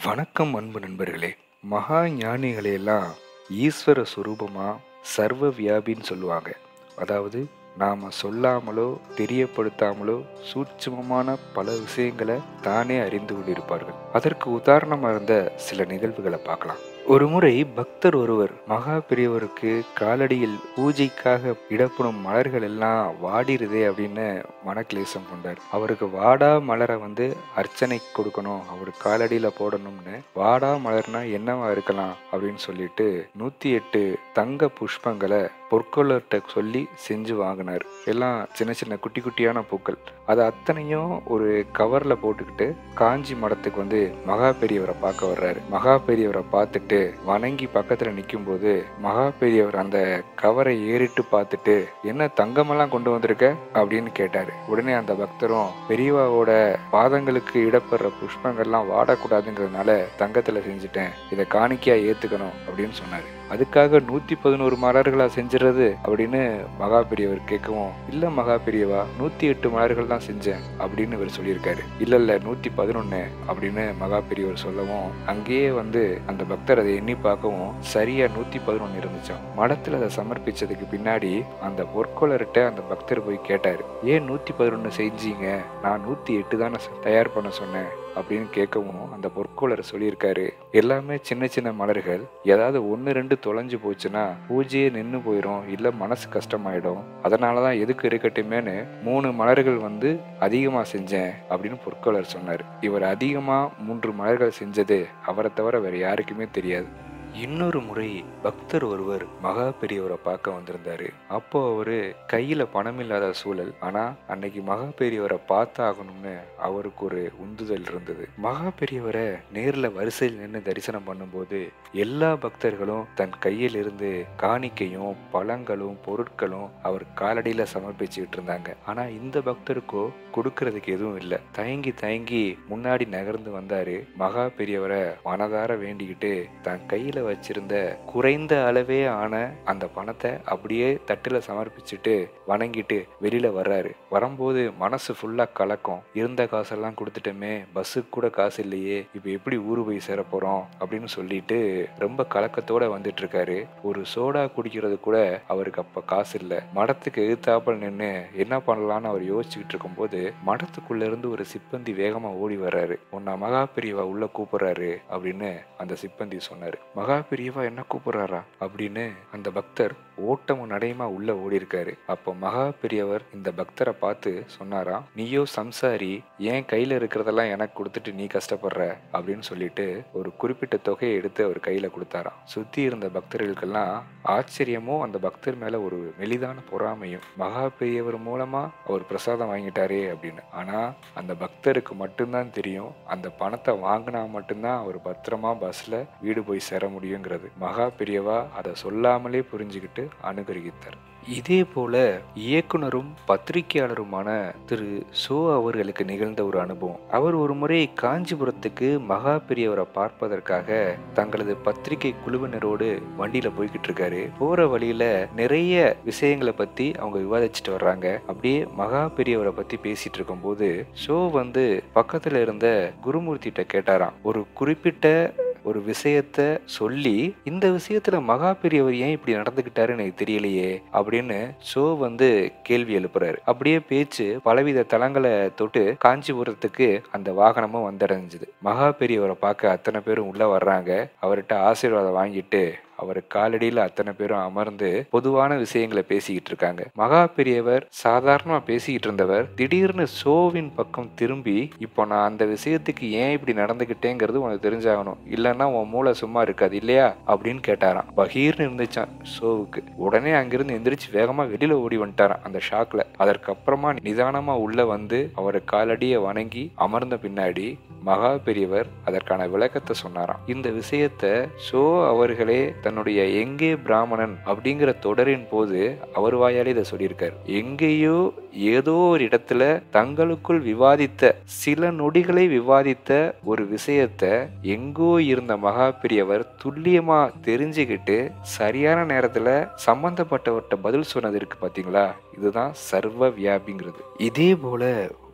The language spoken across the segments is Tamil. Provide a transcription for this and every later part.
வணக்கம் அன்பு நண்பர்களே மகா ஞானிகளையெல்லாம் ஈஸ்வர சுரூபமா சர்வ வியாபின்னு சொல்லுவாங்க அதாவது நாம சொல்லாமலோ தெரியப்படுத்தாமலோ சூட்சுமமான பல விஷயங்களை தானே அறிந்து கொண்டிருப்பார்கள் அதற்கு உதாரணமா இருந்த சில நிகழ்வுகளை பார்க்கலாம் ஒரு முறை பக்தர் ஒருவர் மகா பெரியவருக்கு காலடியில் பூஜைக்காக இடப்படும் மலர்கள் எல்லாம் வாடிருதே அப்படின்னு மனக்லேசம் கொண்டார் அவருக்கு வாடா மலரை வந்து அர்ச்சனை கொடுக்கணும் அவர் காலடியில போடணும்னு வாடா மலர்னா என்னவா இருக்கலாம் அப்படின்னு சொல்லிட்டு நூத்தி எட்டு தங்க புஷ்பங்களை பொற்கொள்ளர்கிட்ட சொல்லி செஞ்சு வாங்கினார் எல்லாம் சின்ன சின்ன குட்டி குட்டியான பூக்கள் அது அத்தனையும் ஒரு கவர்ல போட்டுக்கிட்டு காஞ்சி மடத்துக்கு வந்து மகா பெரியவரை பார்க்க வர்றாரு மகா பெரியவரை பார்த்துட்டு வணங்கி பக்கத்துல நிற்கும் போது மகா பெரியவர் அந்த கவரை ஏறிட்டு பார்த்துட்டு என்ன தங்கமெல்லாம் கொண்டு வந்திருக்க அப்படின்னு கேட்டாரு உடனே அந்த பக்தரும் பெரியவாவோட பாதங்களுக்கு இடப்படுற புஷ்பங்கள்லாம் வாடக்கூடாதுங்கிறதுனால தங்கத்துல செஞ்சுட்டேன் இதை காணிக்கையா ஏத்துக்கணும் அப்படின்னு சொன்னாரு அதுக்காக நூத்தி பதினோரு மலர்களா செஞ்சிறது அப்படின்னு மகா பெரியவர் கேட்கவும் இல்ல மகா பெரியவா நூத்தி எட்டு மலர்கள் தான் செஞ்சேன் அப்படின்னு இவர் சொல்லியிருக்காரு இல்ல இல்ல நூத்தி பதினொன்னு அப்படின்னு மகா பெரியவர் சொல்லவும் அங்கேயே வந்து அந்த பக்தர் அதை எண்ணி பார்க்கவும் சரியா நூத்தி பதினொன்னு இருந்துச்சாம் மடத்துல அதை சமர்ப்பிச்சதுக்கு பின்னாடி அந்த பொற்கொளர்கிட்ட அந்த பக்தர் போய் கேட்டாரு ஏன் நூத்தி பதினொன்னு செஞ்சீங்க நான் நூத்தி எட்டு தானே தயார் பண்ண சொன்னேன் அப்படின்னு கேட்கவும் அந்த பொற்கொளர் சொல்லியிருக்காரு எல்லாமே சின்ன சின்ன மலர்கள் ஏதாவது ஒன்று ரெண்டு தொலைஞ்சு போச்சுன்னா பூஜையே நின்று போயிடும் இல்லை மனசு கஷ்டமாயிடும் அதனால தான் எதுக்கு இருக்கட்டுமேனு மூணு மலர்கள் வந்து அதிகமாக செஞ்சேன் அப்படின்னு பொற்கொளர் சொன்னார் இவர் அதிகமாக மூன்று மலர்கள் செஞ்சது அவரை தவிர வேற யாருக்குமே தெரியாது இன்னொரு முறை பக்தர் ஒருவர் மகா பெரியவரை பார்க்க வந்திருந்தாரு அப்போ அவரு கையில பணம் இல்லாத சூழல் ஆனா அன்னைக்கு மகா பெரியவரை பார்த்தாகணும்னு அவருக்கு ஒரு உந்துதல் இருந்தது மகா பெரியவரை நேர்ல வரிசையில் நின்று தரிசனம் பண்ணும்போது எல்லா பக்தர்களும் தன் கையில் இருந்து காணிக்கையும் பழங்களும் பொருட்களும் அவர் காலடியில சமர்ப்பிச்சுக்கிட்டு இருந்தாங்க ஆனா இந்த பக்தருக்கோ கொடுக்கறதுக்கு எதுவும் இல்லை தயங்கி தயங்கி முன்னாடி நகர்ந்து வந்தாரு மகா பெரியவரை மனதார வேண்டிக்கிட்டு தன் கையில வச்சிருந்த குறைந்த அளவே ஆன அந்த பணத்தை அப்படியே தட்டுல சமர்ப்பிச்சுட்டு வணங்கிட்டு வெளியில வர்றாரு வரும்போது மனசு ஃபுல்லா கலக்கம் இருந்த காசெல்லாம் கொடுத்துட்டோமே பஸ்ஸுக்கு கூட காசு இல்லையே இப்போ எப்படி ஊரு போய் சேர போறோம் அப்படின்னு சொல்லிட்டு ரொம்ப கலக்கத்தோட வந்துட்டு இருக்காரு ஒரு சோடா குடிக்கிறது கூட அவருக்கு அப்ப காசு இல்லை மடத்துக்கு எதிர்த்தாப்பல் நின்று என்ன பண்ணலாம்னு அவர் யோசிச்சுக்கிட்டு இருக்கும்போது மடத்துக்குள்ள இருந்து ஒரு சிப்பந்தி வேகமா ஓடி வர்றாரு உன்னை மகா பெரியவா உள்ள கூப்பிடுறாரு அப்படின்னு அந்த சிப்பந்தி சொன்னாரு மகா பெரியவா என்ன கூப்பிடுறாரா அப்படின்னு அந்த பக்தர் ஓட்டமும் நடையுமா உள்ள ஓடி இருக்காரு அப்போ மகா பெரியவர் இந்த பக்தரை பார்த்து சொன்னாராம் நீயோ சம்சாரி ஏன் கையில இருக்கிறதெல்லாம் எனக்கு கொடுத்துட்டு நீ கஷ்டப்படுற அப்படின்னு சொல்லிட்டு ஒரு குறிப்பிட்ட தொகையை எடுத்து அவர் கையில கொடுத்தாராம் சுத்தி இருந்த பக்தர்களுக்கெல்லாம் ஆச்சரியமும் அந்த பக்தர் மேல ஒரு மெலிதான பொறாமையும் மகா பெரியவர் மூலமா அவர் பிரசாதம் வாங்கிட்டாரே அப்படின்னு ஆனா அந்த பக்தருக்கு மட்டும்தான் தெரியும் அந்த பணத்தை வாங்கினா மட்டும்தான் அவர் பத்திரமா பஸ்ல வீடு போய் சேர முடியுங்கிறது மகா பெரியவா அதை சொல்லாமலே புரிஞ்சுக்கிட்டு அனுகிரகித்தார் இதே போல இயக்குனரும் பத்திரிகையாளருமான திரு சோ அவர்களுக்கு நிகழ்ந்த ஒரு அனுபவம் அவர் ஒரு முறை காஞ்சிபுரத்துக்கு மகா பெரியவரை பார்ப்பதற்காக தங்களது பத்திரிகை குழுவினரோடு வண்டியில போய்கிட்டு இருக்காரு போற வழியில நிறைய விஷயங்களை பத்தி அவங்க விவாதிச்சுட்டு வர்றாங்க அப்படியே மகா பெரியவரை பத்தி பேசிட்டு இருக்கும்போது ஷோ வந்து பக்கத்துல இருந்த குருமூர்த்திட்ட கேட்டாராம் ஒரு குறிப்பிட்ட ஒரு விஷயத்த சொல்லி இந்த விஷயத்துல மகா பெரியவர் ஏன் இப்படி நடந்துகிட்டாரு எனக்கு தெரியலையே அப்படின்னு ஷோ வந்து கேள்வி எழுப்புறாரு அப்படியே பேச்சு பலவித தளங்களை தொட்டு காஞ்சிபுரத்துக்கு அந்த வாகனமும் வந்தடைஞ்சது மகா பெரியவரை பார்க்க அத்தனை பேரும் உள்ள வர்றாங்க அவர்கிட்ட ஆசீர்வாதம் வாங்கிட்டு அவர் காலடியில் அத்தனை பேரும் அமர்ந்து பொதுவான விஷயங்களை பேசிக்கிட்டு இருக்காங்க மகா பெரியவர் சாதாரணமா பேசிக்கிட்டு இருந்தவர் திடீர்னு ஷோவின் பக்கம் திரும்பி இப்போ நான் அந்த விஷயத்துக்கு ஏன் இப்படி நடந்துகிட்டேங்கிறது உனக்கு தெரிஞ்சாகணும் இல்லைன்னா உன் மூளை சும்மா இருக்காது இல்லையா அப்படின்னு கேட்டாராம் பகீர்னு இருந்துச்சான் ஷோவுக்கு உடனே அங்கிருந்து எந்திரிச்சு வேகமா வெளியில ஓடி வந்துட்டாராம் அந்த ஷாக்ல அதற்கப்புறமா நிதானமா உள்ள வந்து அவர் காலடியை வணங்கி அமர்ந்த பின்னாடி மகா பெரியவர் அதற்கான விளக்கத்தை சொன்னாராம் இந்த விஷயத்த ஷோ அவர்களே தன்னுடைய எங்கே பிராமணன் அப்படிங்கிற தொடரின் போது அவர் வாயாலே இதை சொல்லியிருக்காரு எங்கேயோ ஏதோ ஒரு இடத்துல தங்களுக்குள் விவாதித்த சில நொடிகளை விவாதித்த ஒரு விஷயத்த எங்கோ இருந்த மகா பெரியவர் துல்லியமா தெரிஞ்சுக்கிட்டு சரியான நேரத்துல சம்பந்தப்பட்டவர்கிட்ட பதில் சொன்னது இருக்கு பாத்தீங்களா இதுதான் சர்வ வியாபிங்கிறது இதே போல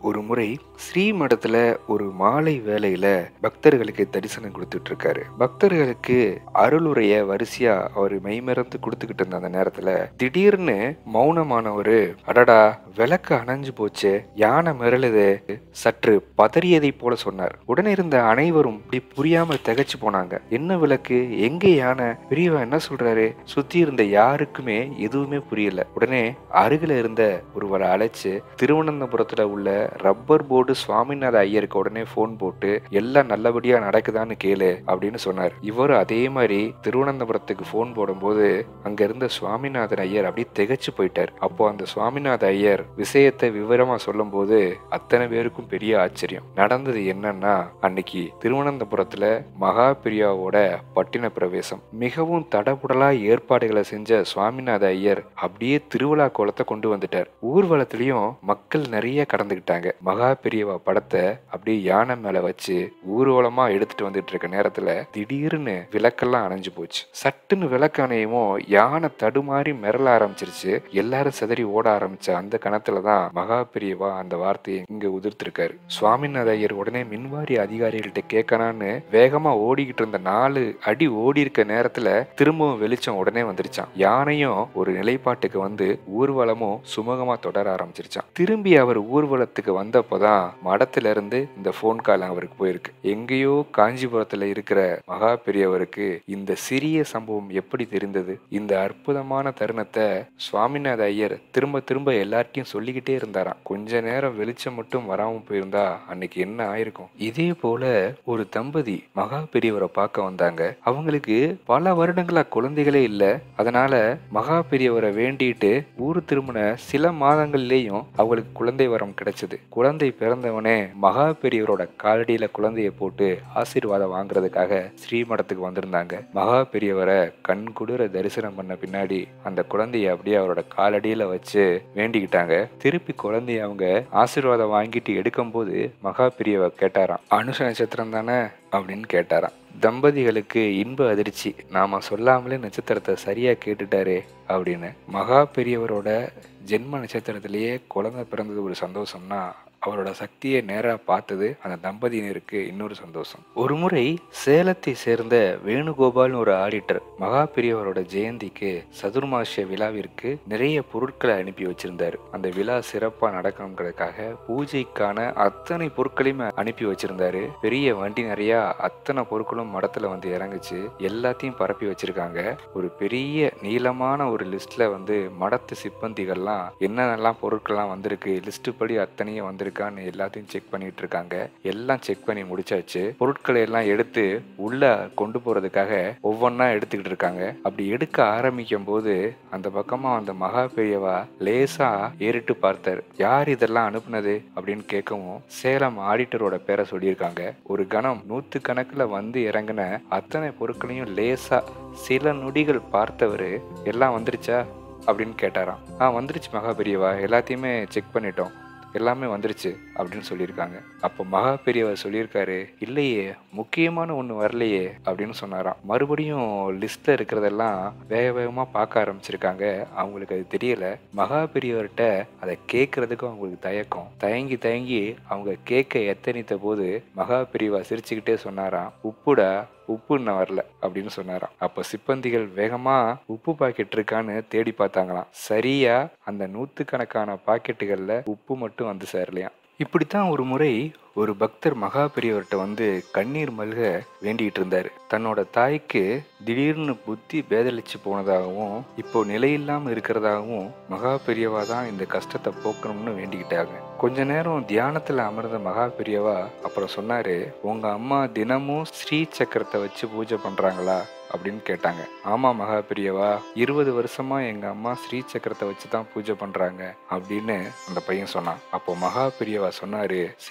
ஒரு முறை ஸ்ரீமடத்துல ஒரு மாலை வேளையில பக்தர்களுக்கு தரிசனம் கொடுத்துட்டு இருக்காரு பக்தர்களுக்கு அருளுரைய வரிசையா அவர் மெய்மறந்து கொடுத்துக்கிட்டு இருந்த அந்த நேரத்துல திடீர்னு மௌனமானவரு அடடா விளக்கு அணைஞ்சு போச்சு யானை மிரளுது சற்று பதறியதை போல சொன்னார் உடனே இருந்த அனைவரும் இப்படி புரியாம திகைச்சு போனாங்க என்ன விளக்கு எங்க யானை பெரியவா என்ன சொல்றாரு சுத்தி இருந்த யாருக்குமே எதுவுமே புரியல உடனே அருகில இருந்த ஒருவரை அழைச்சு திருவனந்தபுரத்துல உள்ள ரப்பர் போர்டு சுவாமிநாத ஐயருக்கு உடனே போன் போட்டு எல்லாம் நல்லபடியா நடக்குதான்னு கேளு அப்படின்னு சொன்னார் இவரும் அதே மாதிரி திருவனந்தபுரத்துக்கு போன் போடும்போது அங்க இருந்த சுவாமிநாதன் ஐயர் அப்படியே திகைச்சு போயிட்டார் அப்போ அந்த சுவாமிநாத ஐயர் விஷயத்தை விவரமா சொல்லும் போது அத்தனை பேருக்கும் பெரிய ஆச்சரியம் நடந்தது என்னன்னா அன்னைக்கு திருவனந்தபுரத்துல மகா பிரியாவோட பட்டின பிரவேசம் மிகவும் தடபுடலா ஏற்பாடுகளை செஞ்ச சுவாமிநாத ஐயர் அப்படியே திருவிழா கோலத்தை கொண்டு வந்துட்டார் ஊர்வலத்திலயும் மக்கள் நிறைய கடந்துகிட்டாங்க மகா பெரியவா படத்தை அப்படியே யானை மேல வச்சு ஊர்வலமா எடுத்துட்டு வந்துட்டு இருக்க நேரத்துல திடீர்னு விளக்கெல்லாம் அணைஞ்சு போச்சு சட்டுன்னு விளக்கு அணையவும் யானை தடுமாறி மிரள ஆரம்பிச்சிருச்சு எல்லாரும் சிதறி ஓட ஆரம்பிச்ச அந்த கணத்துல தான் மகா பெரியவா அந்த வார்த்தையை இங்க உதிர்த்திருக்காரு சுவாமிநாத ஐயர் உடனே மின்வாரி அதிகாரிகள்ட்ட கேட்கலான்னு வேகமா ஓடிக்கிட்டு இருந்த நாலு அடி ஓடி இருக்க நேரத்துல திரும்பவும் வெளிச்சம் உடனே வந்துருச்சான் யானையும் ஒரு நிலைப்பாட்டுக்கு வந்து ஊர்வலமும் சுமூகமா தொடர ஆரம்பிச்சிருச்சான் திரும்பி அவர் ஊர்வலத்துக்கு வந்தப்போதான் மடத்துல இருந்து இந்த போன் கால் அவருக்கு போயிருக்கு எங்கேயோ காஞ்சிபுரத்துல இருக்கிற மகா பெரியவருக்கு இந்த சிறிய சம்பவம் எப்படி தெரிந்தது இந்த அற்புதமான தருணத்தை சுவாமிநாத ஐயர் திரும்ப திரும்ப எல்லார்ட்டையும் சொல்லிக்கிட்டே இருந்தாராம் கொஞ்ச நேரம் வெளிச்சம் மட்டும் வராம போயிருந்தா அன்னைக்கு என்ன ஆயிருக்கும் இதே போல ஒரு தம்பதி மகா பெரியவரை பார்க்க வந்தாங்க அவங்களுக்கு பல வருடங்களா குழந்தைகளே இல்ல அதனால மகா பெரியவரை வேண்டிட்டு ஊர் திரும்பின சில மாதங்கள்லயும் அவங்களுக்கு குழந்தை வரம் கிடைச்சது குழந்தை பிறந்தவனே மகா பெரியவரோட காலடியில குழந்தைய போட்டு ஆசீர்வாதம் வாங்குறதுக்காக ஸ்ரீமடத்துக்கு வந்திருந்தாங்க மகா பெரியவரை கண் குளிர தரிசனம் பண்ண பின்னாடி அந்த குழந்தைய அப்படியே அவரோட காலடியில வச்சு வேண்டிக்கிட்டாங்க திருப்பி குழந்தைய அவங்க ஆசீர்வாதம் வாங்கிட்டு எடுக்கும்போது மகா பெரியவ கேட்டாராம் அனுஷ நட்சத்திரம் தானே அப்படின்னு கேட்டாராம் தம்பதிகளுக்கு இன்ப அதிர்ச்சி நாம சொல்லாமலே நட்சத்திரத்தை சரியா கேட்டுட்டாரே அப்படின்னு மகா பெரியவரோட ஜென்ம நட்சத்திரத்திலேயே குழந்தை பிறந்தது ஒரு சந்தோஷம்னா அவரோட சக்தியை நேரா பார்த்தது அந்த தம்பதியினருக்கு இன்னொரு சந்தோஷம் ஒரு முறை சேலத்தை சேர்ந்த வேணுகோபால்னு ஒரு ஆடிட்டர் மகா பெரியவரோட ஜெயந்திக்கு சதுர்மாசிய விழாவிற்கு நிறைய பொருட்களை அனுப்பி வச்சிருந்தாரு அந்த விழா சிறப்பா நடக்கணுங்கிறதுக்காக பூஜைக்கான அத்தனை பொருட்களையும் அனுப்பி வச்சிருந்தாரு பெரிய வண்டி நிறைய அத்தனை பொருட்களும் மடத்துல வந்து இறங்குச்சு எல்லாத்தையும் பரப்பி வச்சிருக்காங்க ஒரு பெரிய நீளமான ஒரு லிஸ்ட்ல வந்து மடத்து சிப்பந்திகள்லாம் என்னென்னலாம் பொருட்கள்லாம் வந்திருக்கு லிஸ்ட் படி அத்தனையும் வந்திருக்கான்னு எல்லாத்தையும் செக் பண்ணிட்டு இருக்காங்க எல்லாம் செக் பண்ணி முடிச்சாச்சு பொருட்களை எல்லாம் எடுத்து உள்ள கொண்டு போறதுக்காக ஒவ்வொன்றா எடுத்துக்கிட்டு இருக்காங்க அப்படி எடுக்க ஆரம்பிக்கும் போது அந்த பக்கமா அந்த மகா பெரியவா லேசா ஏறிட்டு பார்த்தார் யார் இதெல்லாம் அனுப்புனது அப்படின்னு கேட்கவும் சேலம் ஆடிட்டரோட பேரை சொல்லியிருக்காங்க ஒரு கணம் நூத்து கணக்குல வந்து இறங்கின அத்தனை பொருட்களையும் லேசா சில நொடிகள் பார்த்தவரு எல்லாம் வந்துருச்சா அப்படின்னு கேட்டாராம் ஆ வந்துருச்சு மகா பெரியவா எல்லாத்தையுமே செக் பண்ணிட்டோம் எல்லாமே வந்துருச்சு அப்படின்னு சொல்லியிருக்காங்க அப்போ மகா பெரியவர் சொல்லியிருக்காரு இல்லையே முக்கியமான ஒன்று வரலையே அப்படின்னு சொன்னாராம் மறுபடியும் லிஸ்ட்ல இருக்கிறதெல்லாம் வேக வேகமாக பார்க்க ஆரம்பிச்சிருக்காங்க அவங்களுக்கு அது தெரியல மகா பெரியவர்கிட்ட அதை கேட்கறதுக்கும் அவங்களுக்கு தயக்கம் தயங்கி தயங்கி அவங்க கேட்க எத்தனித்த போது மகா பெரியவா சிரிச்சுக்கிட்டே சொன்னாராம் உப்புடா உப்பு இன்னும் வரல அப்படின்னு சொன்னாராம் அப்போ சிப்பந்திகள் வேகமா உப்பு பாக்கெட் இருக்கான்னு தேடி பார்த்தாங்களாம் சரியா அந்த நூத்துக்கணக்கான பாக்கெட்டுகள்ல உப்பு மட்டும் வந்து சேரலையாம் இப்படித்தான் ஒரு முறை ஒரு பக்தர் மகா பெரியவர்கிட்ட வந்து கண்ணீர் மல்க வேண்டிகிட்டு இருந்தார் தன்னோட தாய்க்கு திடீர்னு புத்தி பேதலிச்சு போனதாகவும் இப்போ நிலையில்லாம இருக்கிறதாகவும் மகா பெரியவா தான் இந்த கஷ்டத்தை போக்கணும்னு வேண்டிக்கிட்டாங்க கொஞ்ச நேரம் தியானத்துல அமர்ந்த மகா பெரியவா அப்புறம் சொன்னாரு உங்க அம்மா தினமும் ஸ்ரீ சக்கரத்தை வச்சு பூஜை பண்றாங்களா அப்படின்னு கேட்டாங்க ஆமா மகா பெரியவா இருபது வருஷமா எங்க அம்மா ஸ்ரீ சக்கரத்தை வச்சு தான் பூஜை பண்றாங்க அப்படின்னு அந்த பையன் சொன்னான் அப்போ மகா பெரியவா சொன்னாரு ஸ்ரீ சக்கர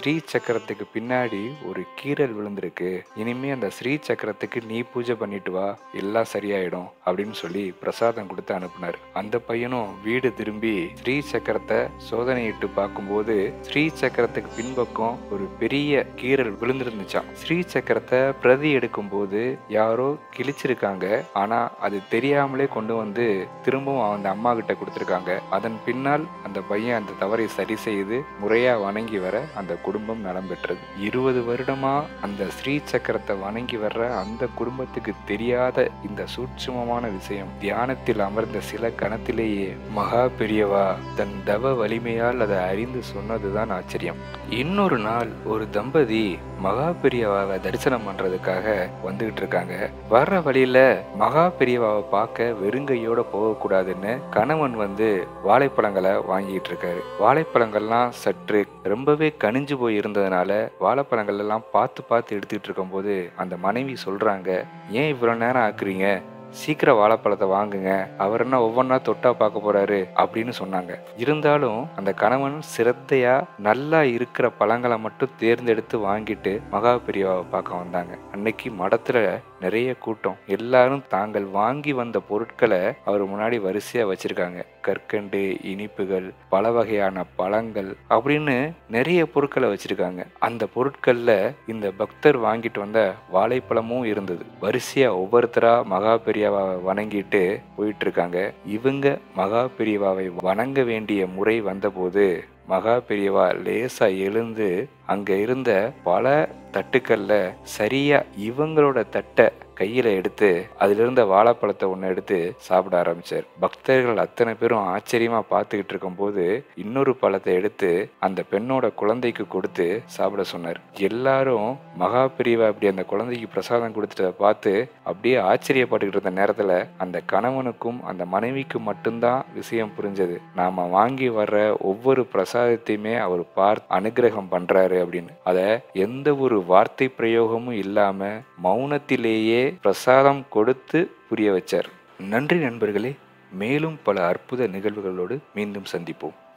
சக்கரத்துக்கு பின்னாடி ஒரு கீறல் விழுந்திருக்கு இனிமே அந்த ஸ்ரீ சக்கரத்துக்கு நீ பூஜை பண்ணிட்டு வா எல்லாம் சரியாயிடும் அப்படின்னு சொல்லி பிரசாதம் கொடுத்து அனுப்புனார் அந்த பையனும் வீடு திரும்பி ஸ்ரீ சக்கரத்தை சோதனையிட்டு பார்க்கும்போது ஸ்ரீ சக்கரத்துக்கு பின்பக்கம் ஒரு பெரிய கீறல் விழுந்திருந்துச்சாம் ஸ்ரீ சக்கரத்தை பிரதி எடுக்கும் போது யாரோ கிழிச்சிருக்காங்க ஆனா அது தெரியாமலே கொண்டு வந்து திரும்பவும் அந்த அம்மா கிட்ட கொடுத்துருக்காங்க அதன் பின்னால் அந்த பையன் அந்த தவறை சரி செய்து முறையா வணங்கி வர அந்த குடும்பம் நலம் பெற்றது இருபது வருடமா அந்த ஸ்ரீ சக்கரத்தை வணங்கி வர்ற அந்த குடும்பத்துக்கு தெரியாத இந்த சூட்சுமமான விஷயம் தியானத்தில் அமர்ந்த சில கணத்திலேயே மகா பெரியவா தன் தவ வலிமையால் அதை அறிந்து சொன்னதுதான் ஆச்சரியம் இன்னொரு நாள் ஒரு தம்பதி மகா பெரியவாவை தரிசனம் பண்றதுக்காக வந்துகிட்டு இருக்காங்க வர்ற வழியில மகா பெரியவாவை பார்க்க வெறுங்கையோட போகக்கூடாதுன்னு கணவன் வந்து வாழைப்பழங்களை வாங்கிட்டு இருக்காரு வாழைப்பழங்கள்லாம் சற்று ரொம்பவே கனிஞ்சு போய் இருந்ததுனால வாழைப்பழங்கள் எல்லாம் பார்த்து பார்த்து எடுத்துக்கிட்டு இருக்கும்போது அந்த மனைவி சொல்றாங்க ஏன் இவ்வளவு நேரம் ஆக்குறீங்க சீக்கிரம் வாழைப்பழத்தை வாங்குங்க அவர் என்ன ஒவ்வொன்றா தொட்டா பார்க்க போறாரு அப்படின்னு சொன்னாங்க இருந்தாலும் அந்த கணவன் சிரத்தையா நல்லா இருக்கிற பழங்களை மட்டும் தேர்ந்தெடுத்து வாங்கிட்டு மகா பெரியவாவை பார்க்க வந்தாங்க அன்னைக்கு மடத்துல நிறைய கூட்டம் எல்லாரும் தாங்கள் வாங்கி வந்த பொருட்களை அவர் முன்னாடி வரிசையா வச்சிருக்காங்க கற்கண்டு இனிப்புகள் பல வகையான பழங்கள் அப்படின்னு நிறைய பொருட்களை வச்சிருக்காங்க அந்த பொருட்கள்ல இந்த பக்தர் வாங்கிட்டு வந்த வாழைப்பழமும் இருந்தது வரிசையா ஒவ்வொருத்தரா மகா பெரியவாவை வணங்கிட்டு போயிட்டு இருக்காங்க இவங்க மகா பெரியவாவை வணங்க வேண்டிய முறை வந்தபோது மகா பெரியவா லேசா எழுந்து அங்க இருந்த பல தட்டுக்கள்ல சரியா இவங்களோட தட்டை கையில எடுத்து அதுல இருந்த வாழைப்பழத்தை ஒன்று எடுத்து சாப்பிட ஆரம்பிச்சார் பக்தர்கள் அத்தனை பேரும் ஆச்சரியமா பார்த்துக்கிட்டு இருக்கும்போது இன்னொரு பழத்தை எடுத்து அந்த பெண்ணோட குழந்தைக்கு கொடுத்து சாப்பிட சொன்னார் எல்லாரும் மகா பிரிவா அப்படி அந்த குழந்தைக்கு பிரசாதம் கொடுத்துட்டதை பார்த்து அப்படியே ஆச்சரியப்பட்டுக்கிட்டு இருந்த நேரத்துல அந்த கணவனுக்கும் அந்த மனைவிக்கும் மட்டும்தான் விஷயம் புரிஞ்சது நாம வாங்கி வர்ற ஒவ்வொரு பிரசாதத்தையுமே அவர் பார்த்து அனுகிரகம் பண்றாரு அப்படின்னு அத எந்த ஒரு வார்த்தை பிரயோகமும் இல்லாம மௌனத்திலேயே பிரசாதம் கொடுத்து புரிய வச்சார் நன்றி நண்பர்களே மேலும் பல அற்புத நிகழ்வுகளோடு மீண்டும் சந்திப்போம்